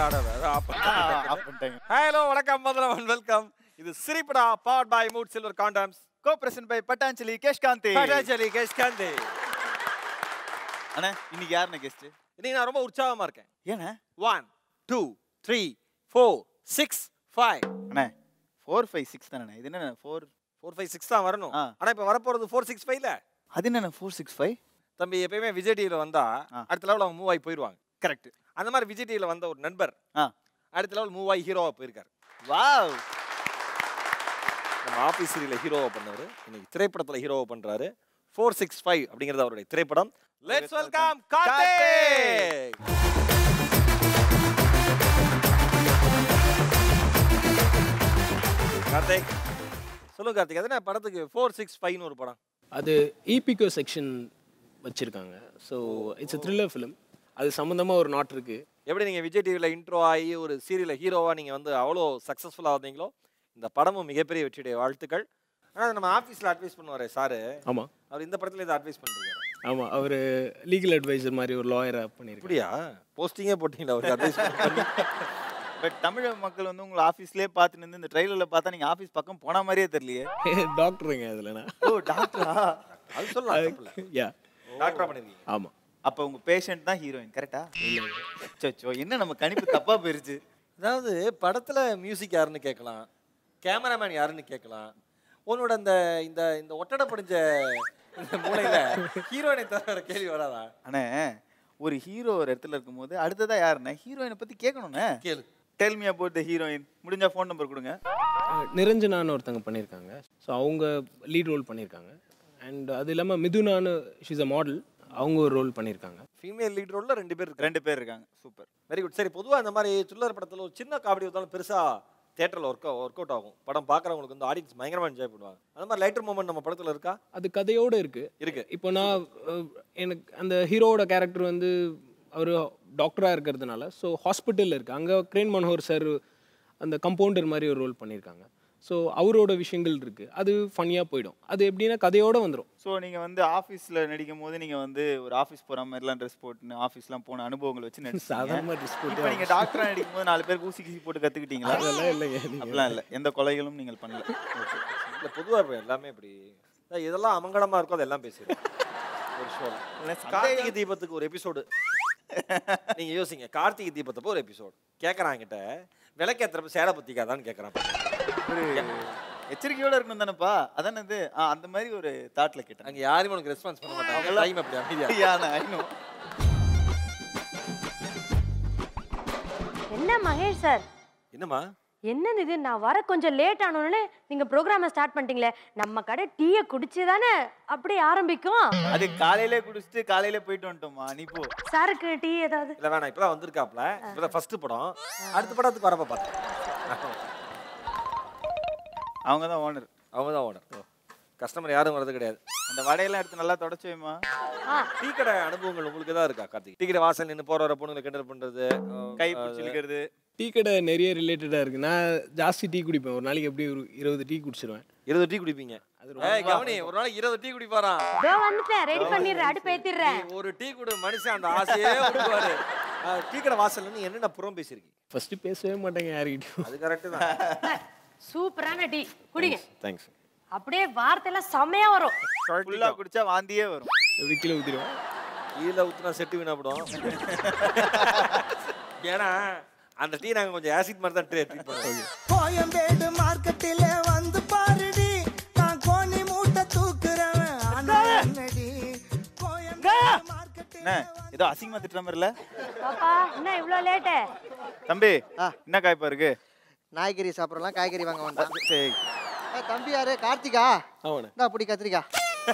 Of பண்ணிட்டாங்க hello வணக்கம் முதல்ல வெல்கம் இது சிரிப்படா powered by Mood silver condoms co present by Patanjali Kesh Kanti Patanjali Kesh Kanti அண்ணா இன்னைக்கு யாருண்ணே கெஸ்ட் இன்னைக்கு நான் ரொம்ப உற்சாகமா இருக்கேன் ஏண்ணே one two three four six five அண்ணே ஃபோர் ஃபைவ் சிக்ஸ் தானே இது என்ன ஃபோர் ஃபோர் ஃபைவ் சிக்ஸ் தான் வரணும் ஆ. ஆனா இப்போ வரப்போறது ஃபோர் சிக்ஸ் ஃபைவ்ல அது என்ன ஃபோர் சிக்ஸ் ஃபைவ் தம்பி எப்பயுமே விஜய் டிவியில் வந்தா ஆ. அடுத்த லெவல் அவங்க மூவ் ஆகி போயிடுவாங்க கரெக்ட் அந்த மாதிரி விஜய் டிவியில் வந்த ஒரு நண்பர் ஆ அடுத்த லெவல் மூவ் ஆகி ஹீரோவா போயிருக்காரு வாவ் நம்ம ஆஃபீஸ் சீரியல ஹீரோவா பண்ணவர் இன்னைக்கு திரைப்படத்துல ஹீரோவா பண்றாரு ஃபோர் சிக்ஸ் ஃபைவ் அப்படிங்கிறது அவருடைய திரைப்படம் லெட்ஸ் வெல்கம் கார்த்திக் கார்த்திக் சொல்லுங்க கார்த்திக் அது என்ன படத்துக்கு ஃபோர் சிக்ஸ் ஃபைவ்னு ஒரு படம் அது ஈபிகோ செக்ஷன் வச்சுருக்காங்க so it's a thriller film அது சம்மந்தமாக ஒரு நாட் இருக்குது எப்படி நீங்க விஜய் டிவியில் இன்ட்ரோ ஆகி ஒரு சீரியல்ல ஹீரோவா நீங்க வந்து அவ்வளோ சக்ஸஸ்ஃபுல்லாக வந்தீங்களோ இந்த படமும் மிகப்பெரிய வெற்றியுடைய வாழ்த்துக்கள் ஆனால் நம்ம ஆஃபீஸில் அட்வைஸ் பண்ணுவாரே சாரு ஆமாம் அவர் இந்த படத்துல இதை அட்வைஸ் பண்ணிருக்காரு ஆமாம் அவர் லீகல் அட்வைசர் மாதிரி ஒரு லாயராக பண்ணியிருக்காரு அப்படியா போஸ்டிங்கே போட்டீங்களா அவருக்கு அட்வைஸ் பண்ணி பட் தமிழக மக்கள் வந்து உங்களை ஆஃபீஸ்லேயே பார்த்து நின்று இந்த ட்ரெயிலரில் பார்த்தா நீங்கள் ஆஃபீஸ் பக்கம் போன மாதிரியே தெரியலையே டாக்டருங்க அதில் நான் ஓ டாக்டரா அது சொல்லலாம் தப்பில்ல. யா டாக்டரா பண்ணிருக்கீங்க ஆமாம் அப்போ உங்கள் பேஷண்ட் தான் ஹீரோயின் கரெக்டா சோ என்ன நம்ம கணிப்பு தப்பாக போயிருச்சு அதாவது படத்துல மியூசிக் யாருன்னு கேட்கலாம் கேமராமேன் யாருன்னு கேட்கலாம் உன்னோட அந்த இந்த இந்த ஒட்டடை படிஞ்ச இந்த மூலையில ஹீரோயினை தவிர வேற கேள்வி வராதா அண்ணே ஒரு ஹீரோ ஒரு இடத்துல இருக்கும்போது அடுத்ததா யாருண்ணே ஹீரோயினை பற்றி கேட்கணுண்ணே கேளு tell me about the heroine முடிஞ்சா ஃபோன் நம்பர் கொடுங்க நிரஞ்சனான்னு ஒருத்தங்க பண்ணியிருக்காங்க ஸோ அவங்க லீட் ரோல் பண்ணியிருக்காங்க அண்ட் அது இல்லாமல் மிதுனான்னு ஷீஸ் அ மாடல் அவங்க ஒரு ரோல் பண்ணியிருக்காங்க ஃபீமேல் லீட் ரோல்ல ரெண்டு பேர் இருக்கு ரெண்டு பேர் இருக்காங்க சூப்பர் வெரி குட் சரி பொதுவா இந்த மாதிரி த்ரில்லர் படத்துல ஒரு சின்ன காமெடி வந்தாலும் பெருசா தேட்டரில் ஒர்க் ஒர்க் அவுட் ஆகும் படம் பார்க்குறவங்களுக்கு வந்து ஆடியன்ஸ் பயங்கரமா என்ஜாய் பண்ணுவாங்க அந்த மாதிரி லைட்டர் மூமெண்ட் நம்ம படத்துல இருக்கா அது கதையோடு இருக்குது இருக்கு இப்போ நான் அஹ், எனக்கு அந்த ஹீரோவோட கேரக்டர் வந்து அவர் டாக்டராக இருக்கிறதுனால ஸோ ஹாஸ்பிட்டலில் இருக்குது அங்கே கிரேன் மனோகர் சார் அந்த கம்பவுண்டர் மாதிரி ஒரு ரோல் பண்ணியிருக்காங்க ஸோ அவரோட விஷயங்கள் இருக்குது அது ஃபன்னியாக போயிடும் அது எப்படின்னா கதையோடு வந்துடும் ஸோ நீங்கள் வந்து ஆஃபீஸில் நடிக்கும் போது நீங்கள் வந்து ஒரு ஆஃபீஸ் போகிற மாதிரிலாம் ட்ரெஸ் போட்டுன்னு ஆஃபீஸ்லாம் போன அனுபவங்கள் வச்சு நடிச்சீங்க சாதாரணமாக ட்ரெஸ் இப்போ போட்டு நீங்கள் டாக்டராக நடிக்கும் போது நாலு பேருக்கு ஊசி கீசி போட்டு கற்றுக்கிட்டீங்களா அதெல்லாம் இல்லைங்க நீங்க- அப்படிலாம் இல்லை எந்த கொலைகளும் நீங்கள் பண்ணல ஓகே இல்ல பொதுவா இப்போ எல்லாமே இப்படி அதான் எதெல்லாம் அமங்கலமா இருக்கோ அதெல்லாம் பேசிடுவோம் ஒரு ஷோல கார்த்திகை தீபத்துக்கு ஒரு எபிசோடு நீங்க யோசிங்க கார்த்திகை தீபத்தப்போ ஒரு எபிசோடு கேட்கறான் கிட்ட விளக்கேத்துறப்ப சேலை பத்திக்காதான்னு கேட்கறான் ஒரு எச்சரிக்கையோட இருக்கணும் தானேப்பா அதானே இது ஆ அந்த மாதிரி ஒரு தாட்டில் கேட்டேன் அங்க யாருமே உனக்கு ரெஸ்பான்ஸ் பண்ண மாட்டாங்க டைம் அப்படி அமைதியா யானை ஐநோ என்ன மகேஷ் சார் என்னம்மா என்னது இது நான் வர கொஞ்சம் லேட் ஆனோடனே நீங்க ப்ரோக்ராமை ஸ்டார்ட் பண்ணிட்டீங்களே நம்ம கடை டீயை குடிச்சு தானே அப்படியே ஆரம்பிக்கும் அது காலையிலே குடிச்சிட்டு காலையிலே போயிட்டு வந்துட்டோம்மா நீ போ சாருக்கு டீ ஏதாவது இல்ல வேணாம் இப்பதான் வந்திருக்காப்ல இப்பதான் ஃபர்ஸ்ட் படம் அடுத்த படத்துக்கு வரப்ப பார்த்தேன் அவங்க தான் ஓனர் அவங்க தான் ஓனர் கஸ்டமர் யாரும் வர்றது கிடையாது அந்த வடையெல்லாம் எடுத்து நல்லா தொடச்சு வைமா ஆ டீ கடை அனுபவங்கள் உங்களுக்கு தான் இருக்கா கார்த்திக் டீ கடை வாசல் நின்று போற வர பொண்ணுங்களை கிண்டல் பண்றது அஹ், கை பிடிச்சி இழுக்கிறது டீ கடை நிறைய ரிலேட்டடாக இருக்குது நான் ஜாஸ்தி டீ குடிப்பேன் ஒரு நாளைக்கு எப்படி ஒரு இருபது டீ குடிச்சிருவேன் இருபது டீ குடிப்பீங்க ஏய் கவனி ஒரு நாளைக்கு இருபது டீ குடிப்பாராம் இதோ வந்துட்டேன் ரெடி பண்ணிடுறேன் அடுப்பு ஏத்திடுறேன் நீ ஒரு டீ குடு மனுஷன் அந்த ஆசையே விடுவாரு அஹ், டீ கடை வாசல்ல நீ என்னென்ன புறம் பேசியிருக்கீங்க ஃபஸ்ட்டு பேசவே மாட்டேங்க யாருக்கிட்டையும் அது கரெக்ட் தான் சூப்பரான டீ குடிங்க தேங்க்ஸ் அப்படியே வார்த்தையெல்லாம் செம்மையா வரும் ஃபுல்லாக குடிச்சா வாந்தியே வரும் எப்படி கீழே ஊற்றிடுவேன் கீழே ஊத்துனா செட்டு வீணாப்படும் ஏன்னா அந்த டீ நாங்க கொஞ்சம் ஆசிட் மாதிரி தான் ட்ரீட் பண்ணுவோம் கோயம்பேடு மார்க்கெட்டில வந்து பாருடி நான் கோணி மூட்டை தூக்குறவன் ஆனா என்னடி கோயம்பேடு மார்க்கெட்டில என்ன ஏதோ அசிங்கமா திட்டுற மாதிரில பாப்பா என்ன இவ்ளோ லேட்டு தம்பி என்ன காய்ப்பா இருக்கு நாய்கறி சாப்பிடலாம் காய்கறி வாங்க வந்தான் சரி ஏய், தம்பி யாரு கார்த்திகா ஆமாண்ணே இந்தா அப்படி கத்திரிக்கா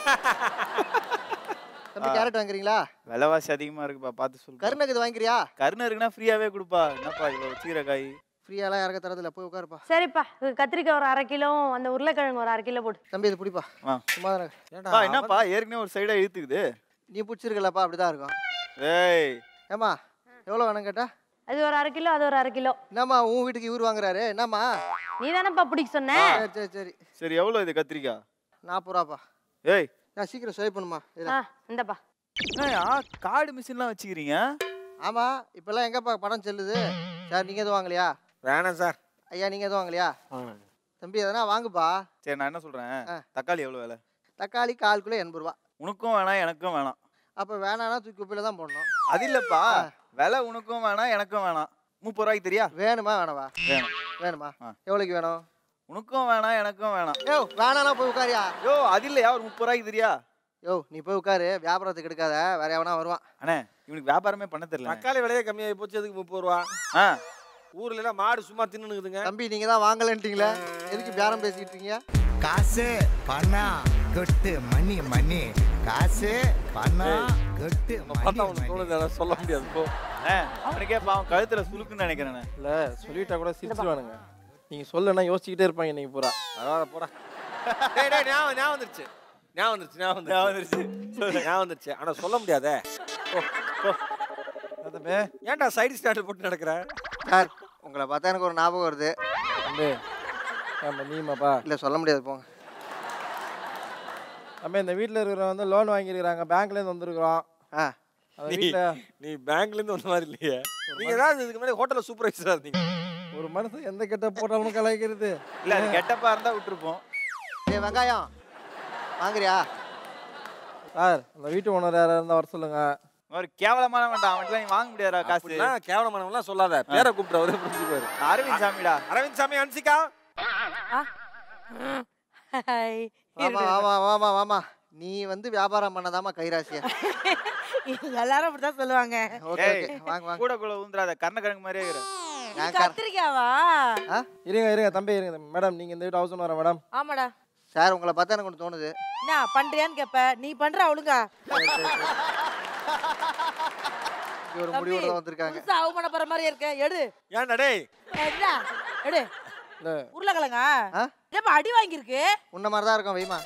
தம்பி கேரட் வாங்குறீங்களா விலைவாசி அதிகமா இருக்குப்பா பார்த்து சொல்லு கருணக்கு இது வாங்கிக்கிறியா கருணை இருக்குன்னா ஃப்ரீயாவே கொடுப்பா என்னப்பா இவ்வளோ வச்சுக்கிற காய் ஃப்ரீயாலாம் இறக்க தரதில்ல போய் உட்காருப்பா சரிப்பா இது கத்திரிக்காய் ஒரு அரை கிலோ அந்த உருளைக்கிழங்கு ஒரு அரை கிலோ போட்டு தம்பி இது பிடிப்பா ஆ சும்மா தானே பா என்னப்பா ஏற்கனவே ஒரு சைடா இழுத்துக்குது நீ பிடிச்சிருக்கலப்பா அப்படிதான் இருக்கும் ஏய் ஏம்மா எவ்வளோ வேணும் கேட்டா அது ஒரு அரை கிலோ அது ஒரு அரை கிலோ என்னம்மா உன் வீட்டுக்கு இவர் வாங்குறாரு என்னம்மா நீ தானேப்பா பிடிக்க சொன்ன சரி சரி சரி சரி எவ்வளோ இது கத்திரிக்காய் நாற்பது ரூபாப்பா ஏய் நான் சீக்கிரம் சேவ் பண்ணுமா ஆ இந்தப்பா என்னய்யா, கார்டு மிஷின்லாம் வச்சுக்கிறீங்க ஆமா இப்பெல்லாம் எங்கப்பா படம் செல்லுது சார் நீங்க எதுவும் வாங்கலையா வேணாம் சார் ஐயா நீங்க எதுவும் வாங்கலையா வாங்கினாங்க தம்பி எதனா வாங்குப்பா சரி நான் என்ன சொல்றேன் ஆ. தக்காளி எவ்வளவு விலை தக்காளி கால் கிலோ எண்பது ரூபா உனக்கும் வேணாம் எனக்கும் வேணாம் அப்ப வேணாம்னா தூக்கி குப்பையில தான் போடணும் அது இல்லப்பா விலை உனக்கும் வேணாம் எனக்கும் வேணாம் முப்பது ரூபாய்க்கு தெரியா வேணுமா வேணாவா வேணும் வேணுமா ஆ. எவ்வளோக்கு வேணும் உனக்கும் வேணாம் எனக்கும் வேணாம் யோ வேணாம்னா போய் உட்காரியா யோ அது இல்லையா ஒரு முப்பது ரூபாய்க்கு தெரியா யோ நீ போய் உட்காரு வியாபாரத்துக்கு எடுக்காத வேற எவனா வருவான் அண்ணே இவனுக்கு வியாபாரமே பண்ண தெரியல தக்காளி விலையே கம்மியாகி போச்சு அதுக்கு முப்பது ரூபா ஆ ஊர்ல எல்லாம் மாடு சும்மா தின்னுக்குதுங்க தம்பி நீங்க தான் வாங்கலன்ட்டீங்களே எதுக்கு பேரம் பேசிக்கிட்டு இருக்கீங்க காசு பணம் கொட்டு மணி மணி காசு பணம் கொட்டு பார்த்தா உனக்கு தோணுது அதான் சொல்ல முடியாது போ அண்ணே அவனுக்கே பாவம் கழுத்துல சுருக்குன்னு நினைக்கிறேன் இல்லை சொல்லிட்டா கூட சிரிச்சிருவானுங்க நீங்கள் சொல்லுன்னா யோசிச்சுக்கிட்டே இருப்பாங்க நீங்கள் பூரா பரவாயில்ல போடா டேய் டேய் ஞாபகம் ஞாபகம் வந்துருச்சு ஞாபகம் வந்துருச்சு ஞாபகம் வந்துருச்சு ஞாபகம் வந்துருச்சு ஆனா சொல்ல முடியாதே போ, போ. தம்பி ஏன்டா சைடு ஸ்டாண்டில் போட்டு நடக்கிற சார் உங்களை பார்த்தா எனக்கு ஒரு ஞாபகம் வருது தம்பி ஆமாம் நீமாப்பா இல்லை சொல்ல முடியாது போங்க தம்பி இந்த வீட்டில் இருக்கிறவங்க வந்து லோன் வாங்கியிருக்கிறாங்க பேங்க்லேருந்து வந்திருக்கிறோம் ஆ அந்த நீ வீட்டில் நீ பேங்க்ல இருந்து வந்த மாதிரி இல்லையே நீங்க ஏதாவது இதுக்கு முன்னாடி ஹோட்டல்ல சூப்பர்வைசரா இருந்தீங்க ஒரு மனுஷன் எந்த கெட்ட போட்டாலும் கலாய்க்கிறது இல்ல அது கெட்டப்பா இருந்தா விட்டுருப்போம் ஏய் வெங்காயம் வாங்குறியா சார் அந்த வீட்டு ஓனர் யாராக இருந்தால் வர சொல்லுங்க ஒரு கேவலமான வேண்டாம் அவன்கிட்ட நீ வாங்க முடியாதா காசு அப்படிலாம் கேவலமானவங்களாம் சொல்லாத பேரை கூப்பிட்டு அவரே புரிஞ்சுக்குவாரு அரவிந்த் சாமிடா அரவிந்த் சாமி அன்சிகா ஹாய். வாமா வாமா வாமா வாமா நீ வந்து வியாபாரம் பண்ணதாமா கைராசியா எல்லாரும் அப்படிதான் சொல்லுவாங்க ஓகே ஏய். ஓகே வாங்க வாங்க கூட கூட ஊந்துறாத கர்ணக்கிழங்கு மாதிரியே இருக்கிற நான் கர- கத்திரிக்காவா இருங்க இருங்க தம்பி இருங்க மேடம் நீங்கள் இந்த வீட்டு ஹவுஸ் ஓனர் மேடம் ஆமாடா சார் உங்களை பார்த்தா எனக்கு ஒன்று தோணுது என்ன பண்றியான்னு கேப்ப நீ பண்ற ஒழுங்கா சரி, சரி, சரி. இங்க ஒரு முடிவோட தான் வந்திருக்காங்க புதுசா அவமானப்படுற மாதிரி இருக்க எடு ஏன்டா டேய் என்ன எடு இல்லை உருளைக்கிழங்கா ஆ? என்னப்பா அடி வாங்கியிருக்கு உன்ன மாதிரி தான் இருக்கும் வைமா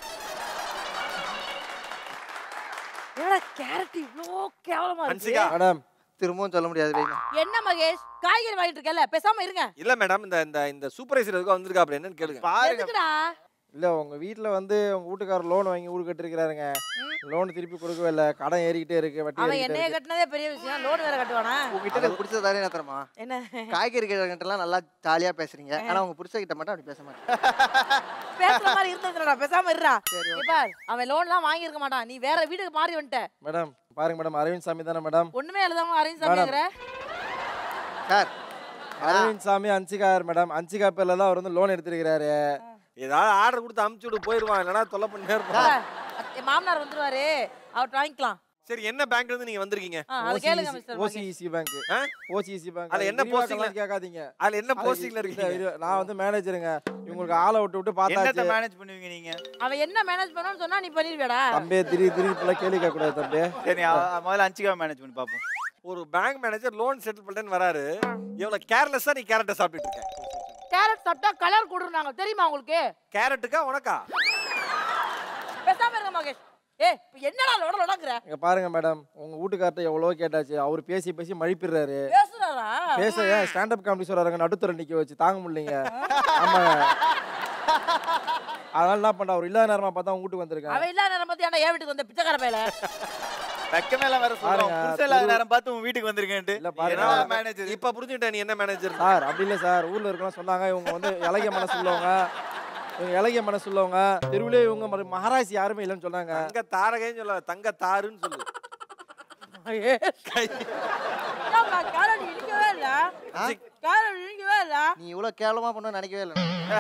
என்னடா கேரட் இவ்ளோ கேவலமா இருக்கு அன்சிகா மேடம் திரும்பவும் சொல்ல முடியாது வைமா என்ன மகேஷ் காய்கறி வாங்கிட்டு இருக்கல பேசாம இருங்க இல்ல மேடம் இந்த இந்த இந்த சூப்பர்வைசர் எதுக்கும் வந்திருக்கா அப்படி என்னன்னு கேளுங்க பாருங்க எதுக்குடா இல்லை உங்கள் வீட்டில் வந்து உங்கள் வீட்டுக்காரர் லோன் வாங்கி வீடு கட்டிருக்கிறாருங்க லோன் திருப்பி கொடுக்கவே இல்லை கடன் ஏறிக்கிட்டே இருக்கு வட்டி அவன் ஏறிக்கிட்டே என்னைய இருக்கு கட்டினதே பெரிய விஷயம் லோன் வேற கட்டுவானா உங்ககிட்ட எனக்கு பிடிச்சது தானே என்ன தரமா என்ன காய்கறி கிட்டலாம் நல்லா ஜாலியா பேசுறீங்க ஆனா உங்க பிடிச்ச கிட்ட மட்டும் அப்படி பேச மாட்டேன் பேசுற மாதிரி இருந்ததுடா பேசாம இருடா சரி, இங்க பார் அவன் லோன்லாம் வாங்கி இருக்க மாட்டான் நீ வேற வீட்டுக்கு மாறி வந்துட்ட மேடம் பாருங்க மேடம் அரவிந்த் சாமி தானே மேடம் ஒண்ணுமே எழுதாம அரேஞ்ச் பண்ணிக்கிற சார் அரவிந்த் சாமி அன்சிகார் மேடம் அன்சிகா பேர்ல தான் அவர் வந்து லோன் எடுத்திருக்கிறாரு ஏதாவது ஆர்டர் கொடுத்து அமுச்சு விட்டு போயிருவான் இல்லைன்னா தொல்லை பண்ணிட்டே இருப்பான் என் மாமனார் வந்துருவாரு அவர்ட்ட வாங்கிக்கலாம் சரி என்ன பேங்க்ல இருந்து நீங்க வந்திருக்கீங்க ஆ, அதை கேளுங்க மிஸ்டர் மகேஷ் ஓசிஇசி பேங்க் ஆ? ஓசிஇசி பேங்க் அதுல என்ன posting ல- கேட்காதீங்க அதுல என்ன அது போஸ்டிங்ல இல்ல, இருக்கீங்க இது- நான் வந்து மேனேஜருங்க இவங்களுக்கு ஆளை விட்டு விட்டு என்னத்த பார்த்தாச்சு மேனேஜ் பண்ணுவீங்க நீங்க அவன் என்ன மேனேஜ் பண்ணணும்னு சொன்னா நீ பண்ணிருவியாடா தம்பி திரி திரி இப்பெல்லாம் கேள்வி கேட்க கூடாது தம்பி சரி நீ அவ- முதல்ல அஞ்சுக்காவை மேனேஜ் பண்ணி பார்ப்போம் ஒரு பேங்க் மேனேஜர் லோன் செட்டில் பண்ணிட்டேன்னு வராரு எவ்வளவு கேர்லெஸ்ஸா நீ கேரட்டை சாப்பிட்டுட்டு இருக்க கேரட் சாப்பிட்டா கலர் கொடுறாங்க தெரியுமா உங்களுக்கு கேரட்டுக்கா உனக்கா பேசாம இருங்க மகேஷ் ஏ இப்ப என்னடா லோட லோடங்கிற இங்க பாருங்க மேடம் உங்க வீட்டுக்கார்ட்ட எவ்வளவோ கேட்டாச்சு அவர் பேசி பேசி மழிப்பிடுறாரு பேசுறாரா பேச ஏன் ஸ்டாண்டப் காமெடி சொல்றாருங்க நடுத்தர நிக்க வச்சு தாங்க முடியலைங்க ஆமாங்க அதனால என்ன பண்ற அவர் இல்லாத நேரமா பார்த்தா உங்க வீட்டுக்கு வந்திருக்கேன் அவன் இல்லாத நேரம் பார்த்து ஏன்டா என் வீட்டுக்கு வந்த பிச்சைக்கார பையல வெக்கமே எல்லாம் வேற சொல்றோம் பாருங்க, புருஷன் இல்லாத திரு- நேரம் பார்த்து உன் வீட்டுக்கு வந்திருக்கேன்ட்டு இல்ல, பாருங்க. என்னடா மேனேஜர் இப்ப புரிஞ்சுக்கிட்ட நீ என்ன மேனேஜர் சார் அப்படி இல்லை சார் ஊர்ல இருக்கலாம் சொன்னாங்க இவங்க வந்து இலகிய மனசு உள்ளவங்க இவங்க இலகிய மனசு உள்ளவங்க தெருவிலே இவங்க மறு- மகாராசி யாருமே இல்லைன்னு சொன்னாங்க தங்க தாரகைன்னு சொல்ல தங்க தாருன்னு சொல்லு காரட் இடிக்கவே இல்ல ஆ? காரட் இடிக்கவே இல்ல நீ இவ்வளவு கேவலமா பண்ண நினைக்கவே இல்லை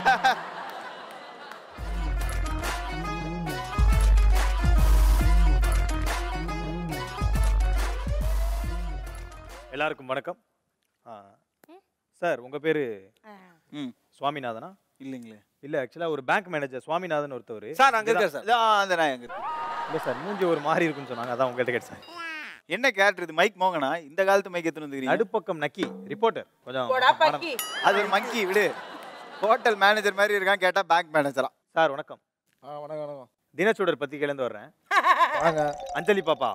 எல்லாருக்கும் வணக்கம் ஆ, சார் உங்கள் பேர் ம் சுவாமிநாதனா இல்லைங்களே இல்லை ஆக்சுவலாக ஒரு பேங்க் மேனேஜர் சுவாமிநாதன் ஒருத்தவர் சார் அங்க இருக்கார் சார் இல்ல, ஆ, அந்த நான் எங்க இருக்கு இல்லை சார் மூஞ்சி ஒரு மாறி இருக்குன்னு சொன்னாங்க அதான் உங்கள்கிட்ட கேட்டு சார் என்ன கேரக்டர் இது மைக் மோகனா இந்த காலத்து மைக் எத்தனை வந்துக்கிறீங்க நடுப்பக்கம் நக்கி ரிப்போர்ட்டர் கொஞ்சம் போடா மனம். பக்கி அது ஒரு மங்கி விடு ஹோட்டல் மேனேஜர் மாதிரி இருக்கான் கேட்டா பேங்க் மேனேஜரா சார் வணக்கம் ஆ வணக்கம் வணக்கம் தினச்சுடர் பத்திரிக்கையிலேருந்து வர்றேன் வாங்க அஞ்சலி பாப்பா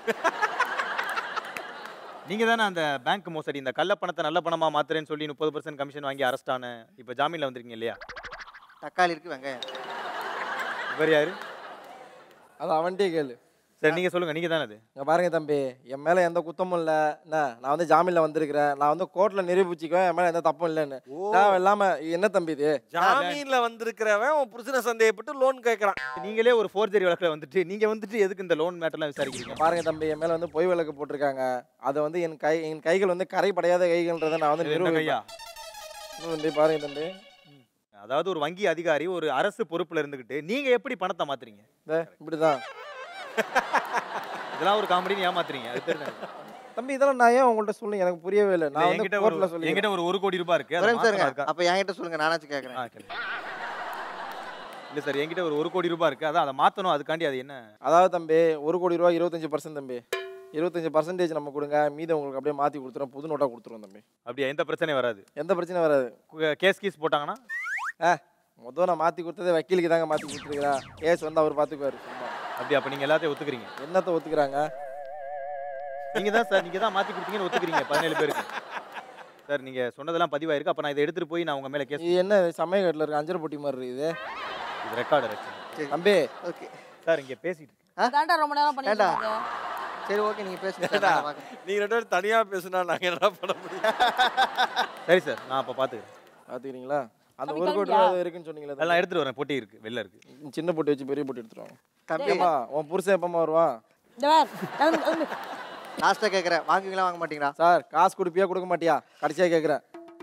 நீங்க தானே அந்த பேங்க் மோசடி இந்த கள்ள பணத்தை நல்ல பணமா மாத்துறேன்னு சொல்லி முப்பது பர்சன்ட் கமிஷன் வாங்கி அரெஸ்ட் ஆன இப்போ ஜாமீன்ல வந்திருக்கீங்க இல்லையா தக்காளி இருக்கு வெங்காயம் இவர் யாரு அது அவன்கிட்டே கேளு சரி நீங்க சொல்லுங்க நீங்க தானே அது இங்க பாருங்க தம்பி என் மேல எந்த குத்தமும் இல்ல என்ன நான் வந்து ஜாமீன்ல வந்திருக்கிறேன் நான் வந்து கோர்ட்ல நிரூபிச்சுக்குவேன் என் மேல எந்த தப்பும் இல்லைன்னு தேவை இல்லாம என்ன தம்பி இது ஜாமீன்ல வந்திருக்கிறவன் உன் புருஷனை சந்தேகப்பட்டு லோன் கேட்கறான் நீங்களே ஒரு ஃபோர்ஜரி வழக்குல வந்துட்டு நீங்க வந்துட்டு எதுக்கு இந்த லோன் மேட்டர்லாம் விசாரிக்கிறீங்க பாருங்க தம்பி என் மேல வந்து பொய் விளக்கு போட்டிருக்காங்க அதை வந்து என் கை என் கைகள் வந்து கரைப்படையாத கைகள்ன்றதை நான் வந்து இது என்ன கையா நிரூபிப்பேன் இன்னும் தம்பி பாருங்க தம்பி அதாவது ஒரு வங்கி அதிகாரி ஒரு அரசு பொறுப்புல இருந்துகிட்டு நீங்க எப்படி பணத்தை மாத்துறீங்க இதே, இப்படிதான் இதெல்லாம் ஒரு காமெடின்னு ஏமாத்துறீங்க அது தெரியுது எனக்கு. தம்பி இதெல்லாம் நான் ஏன் உங்கள்ட்ட சொல்லுங்க எனக்கு புரியவே இல்லை நான் வந்து என்கிட்ட கோர்ட்ல ஒரு சொல்லி என்கிட்ட ஒரு ஒரு கோடி ரூபாய் இருக்கு அதை ஒரே நிமிஷம் இருங்க மாத்தணும் இருக்கா? அப்ப என்கிட்ட சொல்லுங்க நானாச்சும் கேக்குறேன் ஆ, கேளுங்க. இல்ல சார் என்கிட்ட ஒரு ஒரு கோடி ரூபாய் இருக்கு அதான் அதை மாத்தணும் அதுக்காண்டி அது என்ன அதாவது தம்பி ஒரு கோடி ரூபாய் இருபத்தஞ்சு பர்சன்ட் தம்பி இருபத்தஞ்சு பர்சன்டேஜ் நம்ம கொடுங்க மீதி உங்களுக்கு அப்படியே மாத்தி கொடுத்துறோம் புது நோட்டா கொடுத்துருவோம் தம்பி அப்படியா எந்த பிரச்சனையும் வராது எந்த பிரச்சனையும் வராது கேஸ் கீஸ் போட்டாங்கன்னா ஆ மொதல் நான் மாத்தி கொடுத்ததே வக்கீலுக்கு தாங்க மாத்தி கொடுத்துருக்கிறேன் கேஸ் வந்து அவர் பார்த்துக்குவாரு சும்மா அப்படி அப்ப நீங்க எல்லாத்தையும் ஒத்துக்கிறீங்க என்னத்த ஒத்துக்கிறாங்க நீங்க தான் சார் நீங்க தான் மாத்தி கொடுத்தீங்கன்னு ஒத்துக்கிறீங்க பதினேழு பேருக்கு சார் நீங்க சொன்னதெல்லாம் பதிவாயிருக்கு அப்ப நான் இதை எடுத்துட்டு போய் நான் உங்க மேல கேஸ் இது என்ன சமயக்கட்டில் இருக்க அஞ்சரை பொட்டி மாதிரி இருக்குது இது ரெக்கார்டு இருக்கு தம்பி ஓகே சார் இங்க பேசிட்டு இருக்கு. தாண்டா ரொம்ப நேரம் பண்ணிட்டு ஏண்டா? இருக்காங்க. சரி ஓகே நீங்க பேசுங்க சார், ஏண்டா, நான் பார்க்கறேன். நீங்க ரெண்டு பேரும் தனியா பேசுனா நாங்க என்ன பண்ண முடியும் சரி சார் நான் அப்ப பாத்துக்கிறேன் பார்த்துக்கிறீங்களா அந்த தம்பி, ஒரு கோடி கிளம்பியா? ரூபாய் இருக்குன்னு சொன்னீங்களே அதெல்லாம் தம்பி. எடுத்துட்டு வரேன் பொட்டி இருக்கு வெளில இருக்கு சின்ன பொட்டி வச்சு பெரிய பொட்டி எடுத்துருவாங்க தம்பி ஏப்பா உன் புருஷன் எப்பமா வருவான் இந்த வேர், கிளம்பு, கிளம்பு. லாஸ்டா கேக்குறேன் வாங்குவீங்களா வாங்க மாட்டீங்களா சார் காசு கொடுப்பியா கொடுக்க மாட்டியா கடைசியா கேட்குறேன்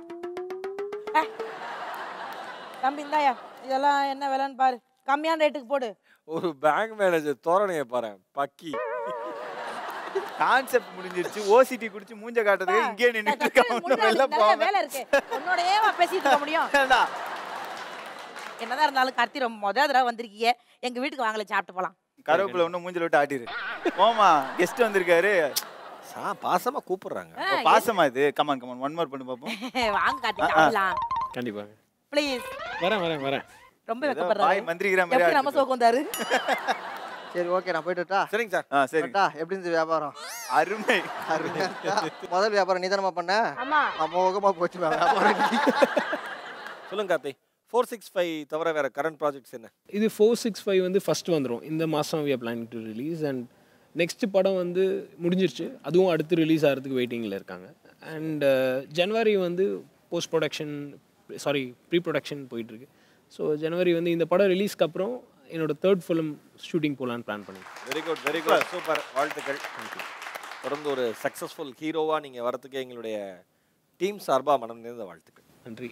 தம்பி இந்தாயா இதெல்லாம் என்ன விலைன்னு பாரு கம்மியான ரேட்டுக்கு போடு ஒரு பேங்க் மேனேஜர் தோரணையை பாரு பக்கி கான்செப்ட் முடிஞ்சிருச்சு ஓசிடி குடிச்சு மூஞ்ச காட்டுறதுக்கு இங்கே நின்னுட்டு டக்குனு இருக்கான் முன்னாடி வெளில நிறைய போகாம. வேலை இருக்கு உன்னோடயேவா பேசிட்டு இருக்க முடியும் ஏண்டா, என்னதான் இருந்தாலும் கார்த்தி ரொம்ப முத தடவை வந்திருக்கீங்க எங்க வீட்டுக்கு வாங்கல சாப்பிட்டு போலாம் கருவேப்பிலை ஒன்றும் மூஞ்சில விட்டு ஆட்டிரு போமா கெஸ்ட் வந்திருக்காரு சா பாசமா கூப்பிடுறாங்க ஆ, ஓ, பாசமா இது கமான் கமான் ஒன் மோர் பண்ணி பார்ப்போம் வாங்க கார்த்தி சாப்பிடலாம் கண்டிப்பாக ப்ளீஸ் வரேன் வரேன் வரேன் ரொம்ப ஏதோ வெக்கப்படுறாரு பாய் மந்திரிக்கிற மாதிரி எப்படி நம்ம ஆட்டிட்டு சோக்கு வந்தாரு சரி ஓகே நான் போயிட்டு வரட்டா? சரிங்க சார் ஆ சரி வரட்டா? எப்படி இருந்துச்சு வியாபாரம் அருமை அருமையா இருக்கா? முதல் வியாபாரம் நீ தானமா பண்ண ஆமா அமோகமா போச்சு வியாபாரம் சொல்லுங்க கார்த்தி ஃபோர் சிக்ஸ் ஃபைவ் தவிர வேற கரண்ட் ப்ராஜெக்ட்ஸ் என்ன இது ஃபோர் சிக்ஸ் ஃபைவ் வந்து ஃபர்ஸ்ட் வந்துடும் இந்த மாதம் we are planning to release and next படம் வந்து முடிஞ்சிருச்சு அதுவும் அடுத்து ரிலீஸ் ஆகிறதுக்கு வெயிட்டிங்கில் இருக்காங்க அண்ட் ஜனவரி வந்து post production sorry pre production போயிட்டுருக்கு ஸோ ஜனவரி வந்து இந்த படம் ரிலீஸ்க்கு அப்புறம் என்னோட தேர்ட் ஃபிலிம் ஷூட்டிங் போகலான்னு பிளான் பண்ணியிருக்கேன் very good very good super வாழ்த்துக்கள் தொடர்ந்து ஒரு சக்ஸஸ்ஃபுல் ஹீரோவா நீங்க வரதுக்கு எங்களுடைய டீம் சார்பா மனம் நிறைந்த வாழ்த்துக்கள் நன்றி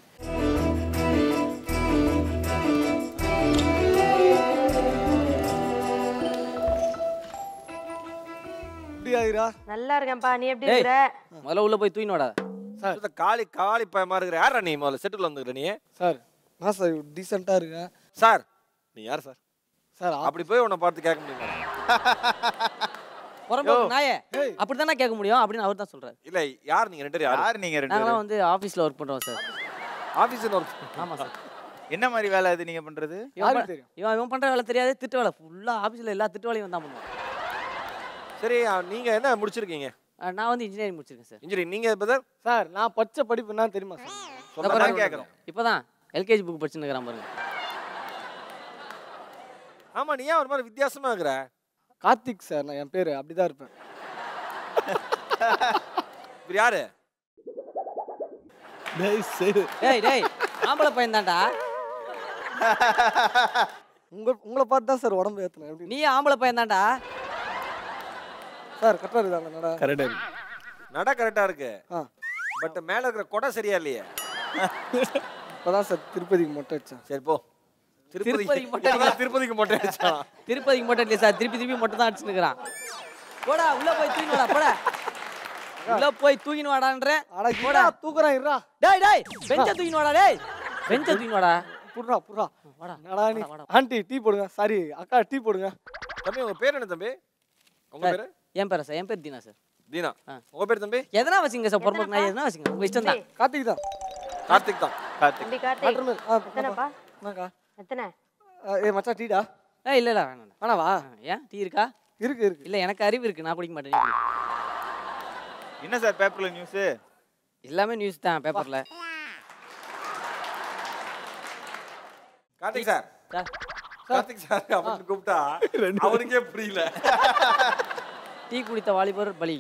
இப்படியாகிறா நல்லா இருக்கேன்ப்பா நீ எப்படி இருக்கிற முதல்ல உள்ள போய் தூக்கினோடா இந்த காளி காளி பயமா இருக்கிற யாரா நீ முதல்ல செட்டுக்குள்ள வந்துக்கிற நீ சார் நான் சார் டீசெண்டாக இருக்கேன் சார் நீ யார் சார் சார் அப்படி போய் உன்னை பார்த்து கேட்க முடியுமா புறம்போக்கு நாயே அப்படித்தானே கேட்க முடியும் அப்படின்னு அவர் தான் சொல்றாரு இல்ல யார் நீங்க ரெண்டு பேரும் யார் யார் நீங்க ரெண்டு நாங்களாம் பேரும் வந்து ஆஃபீஸில் ஒர்க் பண்ணுறோம் சார் ஆபீஸ்ல ஒரு ஆமாம் சார் என்ன மாதிரி வேலை அது நீங்க பண்றது இவன் ப- இவன் இவன் பண்ணுற வேலை தெரியாது திட்டு வேலை ஃபுல்லாக ஆஃபீஸில் எல்லா திட்டு வேலையும் தான் பண்ணுவான் சரி அ, நீங்க என்ன முடிச்சிருக்கீங்க அஹ் நான் வந்து இன்ஜினியரிங் முடிச்சிருக்கேன் சார் இன்ஜினியரிங் நீங்க பிரதர் சார் நான் பச்சை படிப்பு என்ன தெரியுமா சார் சொன்னா கேக்குறோம் இப்போ தான் எல்கேஜி புக் படிச்சுன்னு இருக்கிறான் பாருங்க ஆமா நீ ஏன் ஒரு மாதிரி வித்தியாசமா இருக்கிற கார்த்திக் சார் நான் என் பேர் அப்படிதான் இருப்பேன் இவர் யாரு டேய் டேய் ஆம்பளை பையன் தான்டா உங்க உங்களை பார்த்து தான் சார் உடம்பு ஏற்றினேன் எப்படி நீ ஆம்பளை பையன் தான்டா சார் கரெக்டாக இருக்குதாங்க நடா கரெக்டாக இருக்கு நட கரெக்டா இருக்கு ஆ பட் மேல இருக்கிற கொடை சரியா இல்லையே இப்போதான் சார் திருப்பதிக்கு மொட்டை அடிச்சேன் சரி போ திருப்பதி திருப்பதிக்கு மொட்டை இப்பதான் திருப்பதிக்கு மொட்டை அடிச்சான் திருப்பதிக்கு மட்டும் இல்லையா சார் திருப்பி திருப்பி மட்டும் தான் அடிச்சுன்னு இருக்கிறான் போடா உள்ள போய் தூக்கின்னு வாடா போடா உள்ள போய் தூக்கின்னு வாடான்றேன் ஆனா போடா தூக்குறேன் இருடா டேய் டேய் பெஞ்ச தூக்கின்னு வாடா டேய் பெஞ்ச தூக்கின்னு வாடா புடுறா புடுறா வாடா என்னடா நீ வாடா, வாடா. ஆண்டி டீ போடுங்க சாரி அக்கா டீ போடுங்க தம்பி உங்க பேர் என்ன தம்பி உங்க சார், பேரு என் பேரா சார் என் பேர் தீனா சார் தீனா ஆ. உங்க பேர் தம்பி எதனா வச்சுங்க சார் பொறுப்பு நான் எதனா வச்சுங்க உங்க இஷ்டம் தான் கார்த்திக் தான் கார்த்திக் தான் கார்த்திக் தம்பி கார்த்திக் வாட்டர் மேல் ஆ எத்தனைப்பா என்னக்கா எத்தனை ஆ, ஏ மச்சான் டீடா ஏய் இல்ல இல்ல வேணாம் வேணாவா ஏன் டீ இருக்கா இருக்கு இருக்கு இல்ல எனக்கு அறிவு இருக்கு நான் குடிக்க மாட்டேன் நீ குடி. என்ன சார் பேப்பர்ல நியூஸ் எல்லாமே நியூஸ் தான் பேப்பர்ல Karthik sir sir Karthik sir அப்படின்னு கூப்பிட்டா அவனுக்கே புரியல டீ குடித்த வாலிபர் பலி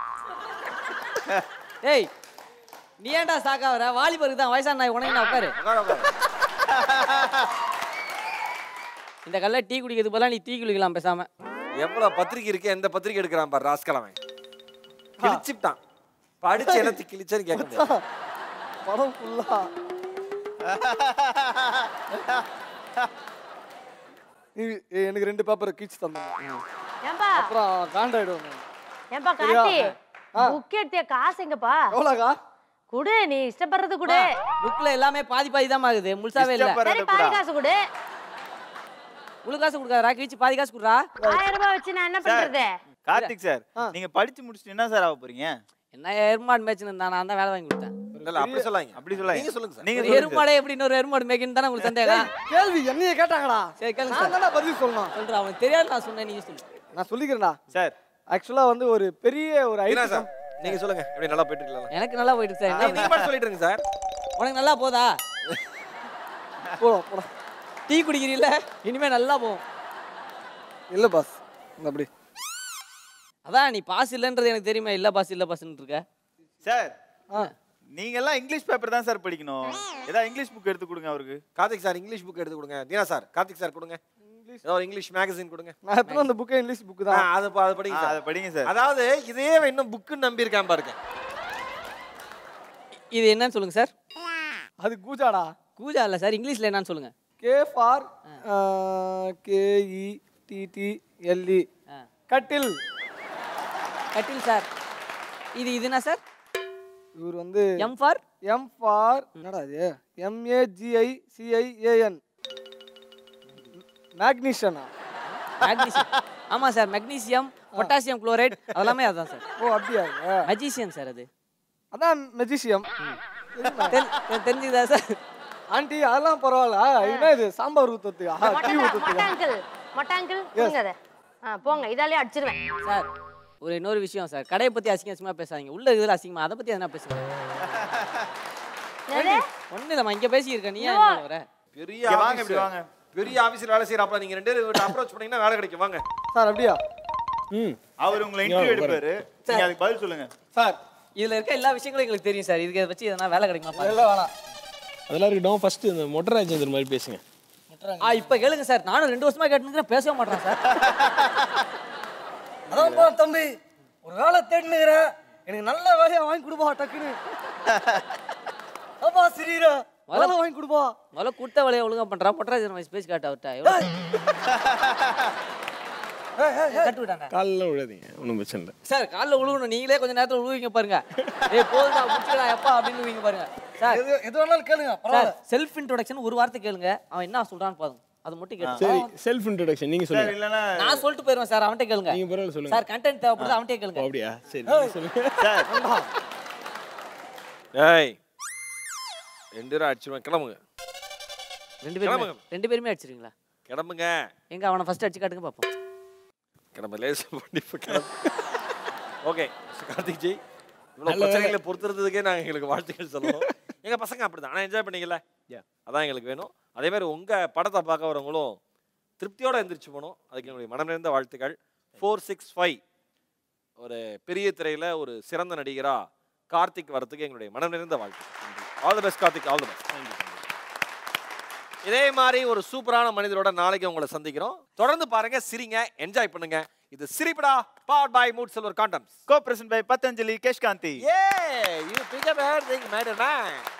டேய் நீ ஏன்டா சாக்காவற வாலிபருக்கு தான் வயசான நாய் உனக்கு நான் உட்காரு இந்த கல்ல டீ குடிக்கிறதுக்கு பதிலா நீ டீ குடிக்கலாம் பேசாம எவ்வளவு பத்திரிக்கை இருக்கு எந்த பத்திரிக்கை எடுக்கிறான் பாரு ராஸ்கலவன் கிழிச்சிட்டான் படிச்சு என்னத்து கிழிச்சேன்னு கேட்க முடியாது படம் ஃபுல்லா எனக்கு ரெண்டு பேப்பர் கீச்சு தந்தாங்க ஏன்பா அப்புறம் காண்டாயிடுவோம் ஏன்பா சரியா? கார்த்தி ஆ. புக் எடுத்திய காசு எங்கப்பா எவ்வளோக்கா குடு நீ இஷ்டப்படுறது குடு புக்ல எல்லாமே பாதி பாதி தான் ஆகுது முழுசாவே இல்ல சரி பாதி காசு குடு முழு காசு கொடுக்காதடா கிழிச்சு பாதி காசு கொடுறா ஆயிரம் ரூபாய் வச்சு நான் என்ன பண்றது கார்த்திக் சார் நீங்க படிச்சு முடிச்சுட்டு என்ன சார் ஆக போறீங்க என்ன எருமாடு மேய்ச்சின்னு இருந்தா நான் தான் வேலை வாங்கி கொடுத்தேன் இல்ல அப்படி சொல்லாங்க அப்படி சொல்லாங்க நீங்க சொல்லுங்க சார் நீங்க ஒரு சொல்லுங்க எருமாடே எப்படி இன்னொரு எருமாடு மேய்க்கணும் தானே உங்களுக்கு சந்தேகம் கேள்வி என்னைய கேட்டாங்கடா சரி கேளுங்க நான் சார் தானே பதில் சொல்லணும் சொல்றேன் அவனுக்கு தெரியாது நான் சொன்னேன் நீங்க சொல்லு நான் சொல்லிக்கிறேன்டா சார் ஆக்சுவலா வந்து ஒரு பெரிய ஒரு என்ன ஐடி சார் நீங்க சொல்லுங்க எப்படி நல்லா போயிட்டு இருக்கலாம் எனக்கு நல்லா போயிட்டு சார் என்ன நீங்க மட்டும் சொல்லிட்டு இருங்க சார் உனக்கு நல்லா போதா போலாம் போலாம் டீ குடிக்கிறீல்ல இனிமே நல்லா போகும் இல்ல பாஸ் இந்த அப்படி அதான் நீ பாஸ் இல்லைன்றது எனக்கு தெரியுமா இல்ல பாஸ் இல்ல பாஸ்ன்னு இருக்க சார் ஆ நீங்க எல்லாம் இங்கிலீஷ் பேப்பர் தான் சார் படிக்கணும் ஏதாவது இங்கிலீஷ் புக் எடுத்து கொடுங்க அவருக்கு கார்த்திக் சார் இங்கிலீஷ் புக் எடுத்து கொடுங்க தீனா சார் கார்த்திக் சார் கொடுங்க ஏதோ ஒரு இங்கிலீஷ் மேகசின் கொடுங்க நான் எத்தனை அந்த புக்கே இங்கிலீஷ் புக்கு ஆ, தான் அது ப- அது ஆ, படிங்க அதை சார் படிங்க சார் அதாவது இதே இன்னும் புக்குன்னு நம்பி இருக்கான் பாருங்க இது என்னன்னு சொல்லுங்க சார் அது கூஜாடா கூஜா இல்ல சார் இங்கிலீஷ்ல என்னன்னு சொல்லுங்க K for K E T T L E ஆ. கட்டில் கட்டில் சார் இது இது என்ன சார் இவர் வந்து எம் ஃபார் எம் ஃபார் என்னடா இது எம்ஏஜிஐ சிஐஏஎன் மேக்னீஷியனா மேக்னீசியம் ஆமா சார் மெக்னீசியம் பொட்டாசியம் குளோரைட் அதெல்லாமே அதான் சார் ஓ அப்படியா இது? மெஜிசியன் சார் அது அதான் மெஜிஷியம் தெரி- தெ- தெரிஞ்சுதா சார் ஆண்டி அதெல்லாம் பரவாயில்ல என்ன இது சாம்பார் ஊத்துறதுக்கா டீ மொட்டை ஊத்துறதுக்கா அங்கிள் மொட்டை அங்கிள் கொடுங்க அதை ஆ போங்க இதாலே அடிச்சிருவேன் சார் ஒரு இன்னொரு விஷயம் சார் கடையை பத்தி அசிங்க அசிங்கமா பேசாதீங்க உள்ள இதுல அசிங்கமா அதை பத்தி எதனா பேசுங்க என்னது ஒண்ணு இல்லம்மா இங்க பேசியிருக்க நீ ஏன் இங்க வர பெரிய இங்க வாங்க office. இப்படி வாங்க பெரிய ஆபீஸ்ல வேலை செய்யறாப்ல நீங்க ரெண்டு பேரும் அப்ரோச் பண்ணீங்கன்னா வேலை கிடைக்கும் வாங்க சார் அப்படியா ம் அவர் உங்களை இன்டர்வியூ எடுப்பாரு நீங்க அதுக்கு பதில் சொல்லுங்க சார் இதுல இருக்க எல்லா விஷயங்களும் எங்களுக்கு தெரியும் சார் இதுக்கு வச்சு எதனா வேலை கிடைக்குமா பாருங்க. எல்லாம் வேணாம் அதெல்லாம் இருக்கட்டும் ஃபர்ஸ்ட் இந்த மொட்டை ராஜேந்தர் மாதிரி பேசுங்க ஆ இப்ப கேளுங்க சார் நானும் ரெண்டு வருஷமா கேட்டுக்கிறேன் பேசவே மாட்டேன் சார் அதான்ப்பா தம்பி ஒரு வேலை தேடினுக்கிறேன் எனக்கு நல்ல வேலையா வாங்கி கொடுப்பா டக்குன்னு அப்பா சிறீரா வேலை வாங்கி கொடுப்பா முதல்ல கொடுத்த வேலையை ஒழுங்கா பண்றான் பொட்டராஜன் வயசு பேசி காட்ட அவர்கிட்ட எவ்வளவு கட்டு விட்டாங்க காலில் விழாதீங்க ஒன்றும் பிரச்சனை இல்லை சார் காலைல உழுவணும் நீங்களே கொஞ்ச நேரத்துல உழுவீங்க பாருங்க ஏய் போதுடா முடிச்சுடா எப்பா அப்படின்னு உழுவீங்க பாருங்க சார் எது எது வேணாலும் கேளுங்க சார் பரவாயில்ல செல்ஃப் இன்ட்ரோடக்ஷன் ஒரு வார்த்தை கேளுங்க அவன் என்ன சொல்றான்னு பாருங்க அது மட்டும் கேட்டு சரி செல்ஃப் இன்ட்ரடக்ஷன் நீங்கள் சார் சொல்லுங்க இல்லைன்னா நான் சொல்லிட்டு போயிருவேன் சார் அவன்கிட்ட கேளுங்க நீங்கள் பரவாயில்ல சொல்லுங்க சார் கண்டென்ட் தேவைப்படுது அவன்கிட்ட ஓ, கேளுங்க அப்படியா சரி நீங்க சொல்லுங்க சார் ஏய் ரெண்டு பேரும் அடிச்சிருவேன் கிளம்புங்க ரெண்டு பேருமே கிளம்புங்க. ரெண்டு பேருமே அடிச்சிருங்களா கிளம்புங்க எங்க அவனை ஃபர்ஸ்ட் அடிச்சு காட்டுங்க பாப்போம் கிளம்ப லேசா பண்ணி இப்ப கிளம்பு ஓகே கார்த்திக் ஜி இவ்வளோ நல்ல பிரச்சனைகளை பொறுத்துறதுக்கே நாங்கள் எங்களுக்கு வாழ்த்துக்கள் சொல்லுவோம் எங்க பசங்க அப்படிதான் ஆனால் என்ஜாய் பண்ணீங்கல்ல அதான் எங்களுக்கு வேணும் அதே மாதிரி உங்க படத்தை பார்க்க வரவங்களும் திருப்தியோட எந்திரிச்சு போகணும் அதுக்கு எங்களுடைய மனம் நிறைந்த வாழ்த்துக்கள் ஃபோர் சிக்ஸ் ஃபைவ் ஒரு பெரிய திரையில ஒரு சிறந்த நடிகரா கார்த்திக் வரதுக்கு எங்களுடைய மனம் நிறைந்த வாழ்த்து all the best Karthik all the best இதே மாதிரி ஒரு சூப்பரான மனிதரோட நாளைக்கு உங்களை சந்திக்கிறோம் தொடர்ந்து பாருங்க சிரிங்க என்ஜாய் பண்ணுங்க இது சிரிப்படா powered by Mood silver condoms co present by Patanjali Kesh Kanti ஏ you pick up everything matter